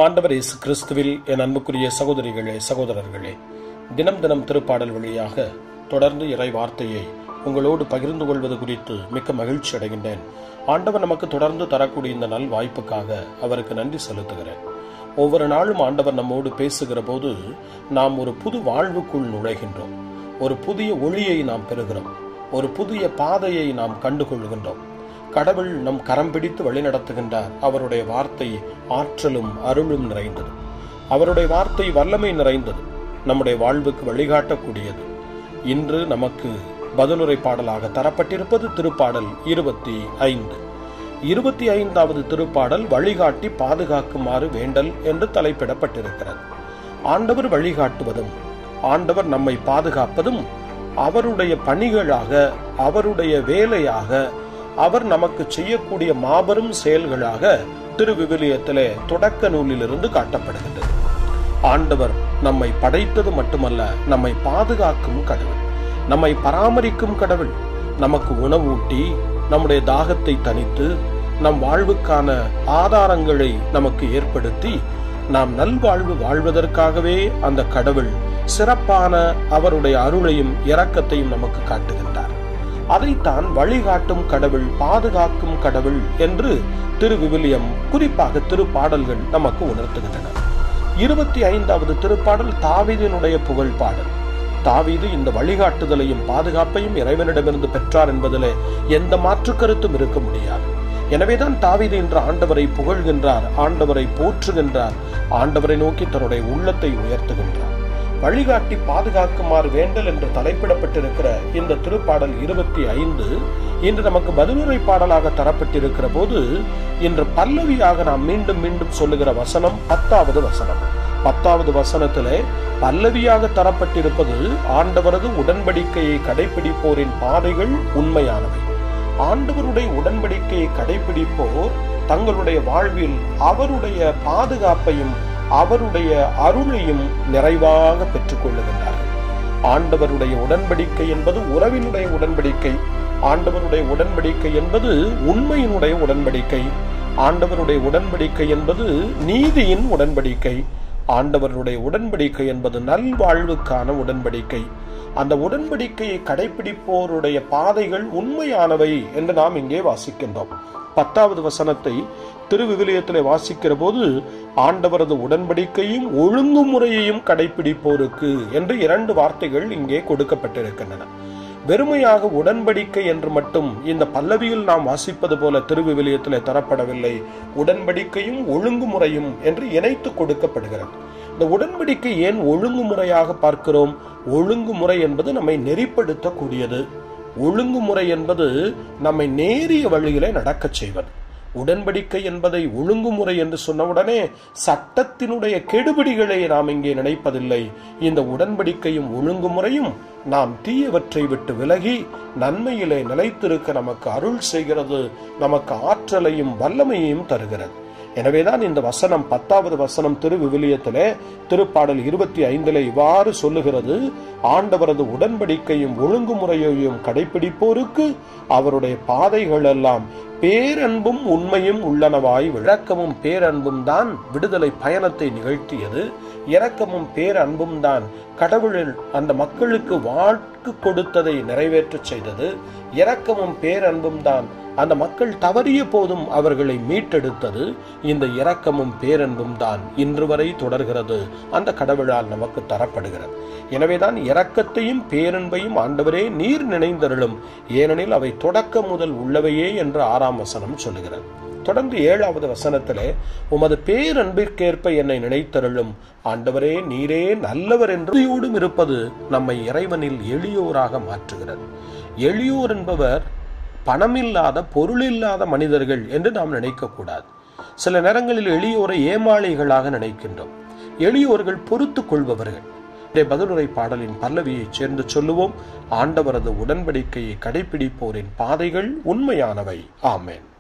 நம் ஆண்டவர் இயேசு கிறிஸ்துவில் என் அன்புக்குரிய சகோதரிகளே சகோதரர்களே தினம் தினம் திருப்பாடல் வழியாக தொடர்ந்து இறை வார்த்தையை உங்களோடு பகிர்ந்து கொள்வது குறித்து மிக்க மகிழ்ச்சி அடைகின்றேன் ஆண்டவர் நமக்கு தொடர்ந்து தரக்கூடிய இந்த நல் வாய்ப்புக்காக அவருக்கு நன்றி செலுத்துகிறேன் ஒவ்வொரு நாளும் ஆண்டவர் நம்மோடு பேசுகிற போது நாம் ஒரு புது வாழ்வுக்குள் நுழைகின்றோம் ஒரு புதிய ஒளியை நாம் பெறுகிறோம் ஒரு புதிய பாதையை நாம் கண்டுகொள்கின்றோம் கடவுள் நம் கரம் பிடித்து வழிநடத்துகின்றார் அவருடைய வார்த்தை ஆற்றலும் அருளும் நிறைந்தது அவருடைய வார்த்தை வல்லமை நிறைந்தது நம்முடைய வாழ்வுக்கு வழிகாட்டக்கூடியது இன்று நமக்கு பதிலுரை பாடலாக தரப்பட்டிருப்பது திருப்பாடல் இருபத்தி ஐந்து இருபத்தி ஐந்தாவது திருப்பாடல் வழிகாட்டி பாதுகாக்குமாறு வேண்டல் என்று தலைப்பிடப்பட்டிருக்கிறது ஆண்டவர் வழிகாட்டுவதும் ஆண்டவர் நம்மை பாதுகாப்பதும் அவருடைய பணிகளாக அவருடைய வேலையாக அவர் நமக்கு செய்யக்கூடிய மாபெரும் செயல்களாக திருவிவிலியத்திலே தொடக்க நூலிலிருந்து காட்டப்படுகின்றது ஆண்டவர் நம்மை படைத்தது மட்டுமல்ல நம்மை பாதுகாக்கும் கடவுள் நம்மை பராமரிக்கும் கடவுள் நமக்கு உணவூட்டி நம்முடைய தாகத்தை தணித்து நம் வாழ்வுக்கான ஆதாரங்களை நமக்கு ஏற்படுத்தி நாம் நல்வாழ்வு வாழ்வதற்காகவே அந்த கடவுள் சிறப்பான அவருடைய அருளையும் இரக்கத்தையும் நமக்கு காட்டுகின்றார் அதைத்தான் வழிகாட்டும் கடவுள் பாதுகாக்கும் கடவுள் என்று திருவிவிலியம் குறிப்பாக திருப்பாடல்கள் நமக்கு உணர்த்துகின்றன இருபத்தி ஐந்தாவது திருப்பாடல் தாவீதினுடைய புகழ் பாடல் தாவீது இந்த வழிகாட்டுதலையும் பாதுகாப்பையும் இறைவனிடமிருந்து பெற்றார் என்பதிலே எந்த மாற்று கருத்தும் இருக்க முடியாது எனவேதான் தாவீது என்ற ஆண்டவரை புகழ்கின்றார் ஆண்டவரை போற்றுகின்றார் ஆண்டவரை நோக்கி தன்னுடைய உள்ளத்தை உயர்த்துகின்றார் வழிகாட்டி பாதுகாக்குமாறு வேண்டல் என்று தலைப்பிடப்பட்டிருக்கிற இந்த திருப்பாடல் இருபத்தி ஐந்து இன்று நமக்கு பதிலுரை பாடலாக தரப்பட்டிருக்கிற போது இன்று பல்லவியாக நாம் மீண்டும் மீண்டும் சொல்லுகிற வசனம் பத்தாவது வசனம் பத்தாவது வசனத்திலே பல்லவியாக தரப்பட்டிருப்பது ஆண்டவரது உடன்படிக்கையை கடைபிடிப்போரின் பாதைகள் உண்மையானவை ஆண்டவருடைய உடன்படிக்கையை கடைபிடிப்போர் தங்களுடைய வாழ்வில் அவருடைய பாதுகாப்பையும் அவருடைய அருளையும் நிறைவாக பெற்றுக் கொள்ளுகின்றார்கள் ஆண்டவருடைய உடன்படிக்கை என்பது உறவினுடைய உடன்படிக்கை ஆண்டவருடைய உடன்படிக்கை என்பது உண்மையினுடைய உடன்படிக்கை ஆண்டவருடைய உடன்படிக்கை என்பது நீதியின் உடன்படிக்கை ஆண்டவருடைய உடன்படிக்கை என்பது நல்வாழ்வுக்கான உடன்படிக்கை அந்த உடன்படிக்கையை கடைபிடிப்போருடைய பாதைகள் உண்மையானவை என்று நாம் இங்கே வாசிக்கின்றோம் பத்தாவது வசனத்தை திருவிவிலியத்திலே வாசிக்கிற போது ஆண்டவரது உடன்படிக்கையும் ஒழுங்குமுறையையும் கடைபிடிப்போருக்கு என்று இரண்டு வார்த்தைகள் இங்கே கொடுக்கப்பட்டிருக்கின்றன வெறுமையாக உடன்படிக்கை என்று மட்டும் இந்த பல்லவியில் நாம் வாசிப்பது போல திருவிவிலியத்திலே தரப்படவில்லை உடன்படிக்கையும் ஒழுங்குமுறையும் என்று இணைத்து கொடுக்கப்படுகிறது இந்த உடன்படிக்கை ஏன் ஒழுங்குமுறையாக பார்க்கிறோம் ஒழுங்குமுறை என்பது நம்மை நெறிப்படுத்தக்கூடியது ஒழுங்குமுறை என்பது நம்மை நேரிய வழியிலே நடக்கச் செய்வது உடன்படிக்கை என்பதை ஒழுங்குமுறை என்று சொன்னவுடனே சட்டத்தினுடைய கெடுபிடிகளை நாம் இங்கே நினைப்பதில்லை இந்த உடன்படிக்கையும் ஒழுங்குமுறையும் நாம் தீயவற்றை விட்டு விலகி நன்மையிலே நிலைத்திருக்க நமக்கு அருள் செய்கிறது நமக்கு ஆற்றலையும் வல்லமையையும் தருகிறது எனவேதான் இந்த வசனம் பத்தாவது வசனம் திருவிவிலியத்திலே திருப்பாடல் இருபத்தி ஐந்தில் இவ்வாறு சொல்லுகிறது ஆண்டவரது உடன்படிக்கையும் ஒழுங்குமுறையையும் கடைபிடிப்போருக்கு அவருடைய பாதைகள் எல்லாம் பேரன்பும் உண்மையும் உள்ளனவாய் விளக்கமும் பேரன்பும் தான் விடுதலை பயணத்தை நிகழ்த்தியது இரக்கமும் பேரன்பும் தான் கடவுளில் அந்த மக்களுக்கு வாக்கு கொடுத்ததை நிறைவேற்றச் செய்தது இரக்கமும் பேரன்பும் தான் அந்த மக்கள் தவறிய போதும் அவர்களை மீட்டெடுத்தது இந்த இரக்கமும் பேரன்பும் தான் இன்று வரை தொடர்கிறது அந்த கடவுளால் நமக்கு தரப்படுகிறது எனவேதான் இரக்கத்தையும் பேரன்பையும் ஆண்டவரே நீர் நினைந்தருளும் ஏனெனில் அவை தொடக்க முதல் உள்ளவையே என்று ஆறாம் வசனம் சொல்லுகிறது தொடர்ந்து ஏழாவது வசனத்திலே உமது பேரன்பிற்கேற்ப என்னை நினைத்தருளும் ஆண்டவரே நீரே நல்லவர் என்றோடும் இருப்பது நம்மை இறைவனில் எளியோராக மாற்றுகிறது எளியோர் என்பவர் பணமில்லாத பொருளில்லாத மனிதர்கள் என்று நாம் நினைக்கக்கூடாது சில நேரங்களில் எளியோரை ஏமாளிகளாக நினைக்கின்றோம் எளியோர்கள் பொறுத்து கொள்பவர்கள் பதிலுரை பாடலின் பல்லவியைச் சேர்ந்து சொல்லுவோம் ஆண்டவரது உடன்படிக்கையை கடைபிடிப்போரின் பாதைகள் உண்மையானவை ஆமேன்